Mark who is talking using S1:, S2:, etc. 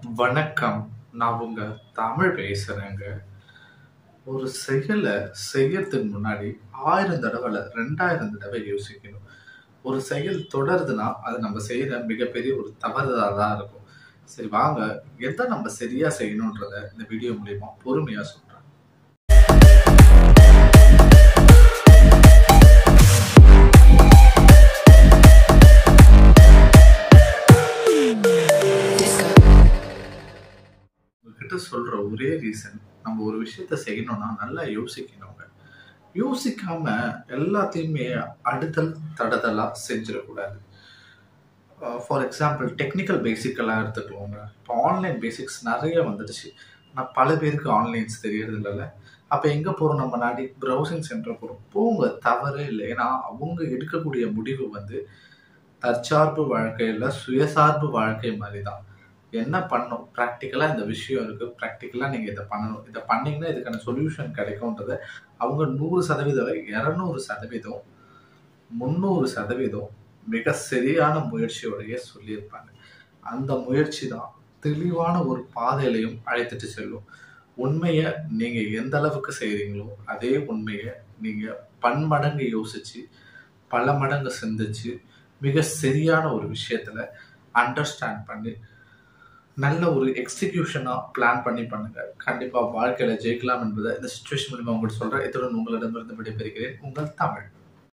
S1: வணக்கம். நான் உங்க தமிழ் பேசுறேங்க. ஒரு செயல செய்யறதுக்கு முன்னாடி 1000 தடவ இல்ல 2000 தடவ யோசிக்கணும். ஒரு செயல் தொடருதுன்னா, அது நம்ம செய்ற மிகப்பெரிய ஒரு தவறுதலா தான் இருக்கும். சரி வாங்க, எத நம்ம சரியா செய்யணும்ன்றத இந்த வீடியோ மூலியமா பொறுமையா சொல்றேன். உங்ககிட்ட சொல்ற ஒரே ரீசன், நம்ம ஒரு விஷயத்த செய்யணும்னா நல்லா யோசிக்கணுங்க. யோசிக்காம எல்லாத்தையுமே அடுதல் தடதலா செஞ்சிடக்கூடாது. Uh for example technical basic எல்லாம் எடுத்துக்கோங்க. இப்போ ஆன்லைன் பேசிக்ஸ் நெறைய வந்துடுச்சு. ஆனா பல பேருக்கு ஆன்லைன்ஸ் தெரியறது இல்லல்ல. அப்ப எங்க போறோம் நம்ம நாடி? ப்ரௌசிங் சென்டர் போறோம். போங்க தவறே இல்ல. ஏன்னா, அவங்க எடுக்கக்கூடிய முடிவு வந்து தற்சார்பு வாழ்க்கை இல்ல, சுயசார்பு வாழ்க்கை மாரி தான். என்ன பண்ணணும்? பிராக்டிகலா இந்த விஷயம் இருக்கு. பிராக்டிகலா நீங்க இத பண்ணணும். இத பண்ணீங்கன்னா இதுக்கான சொல்யூஷன் கிடைக்கும்ன்றத அவங்க 100% 200% 300% மிக சரியான முயற்சியோடயே சொல்லியிருப்பாங்க. அந்த முயற்சி தான் தெளிவான ஒரு பாதையிலயும் அழைத்துட்டு செல்லும். உண்மைய நீங்க எந்த அளவுக்கு செய்றீங்களோ, அதே உண்மைய நீங்க பன்மடங்கு யோசிச்சு, பல மடங்கு சிந்திச்சு, மிக சரியான ஒரு விஷயத்துல அண்டர்ஸ்டாண்ட் பண்ணி, நல்ல ஒரு எக்ஸிகியூஷனா பிளான் பண்ணி பண்ணுங்க. கண்டிப்பா வாழ்க்கையில ஜெயிக்கலாம் என்பத இந்த சிச்சுவேஷன் மூலியமா உங்ககிட்ட சொல்றேன். இத்துடன் உங்களிடமிருந்து விடைபெறுகிறேன். உங்கள் தமிழ்.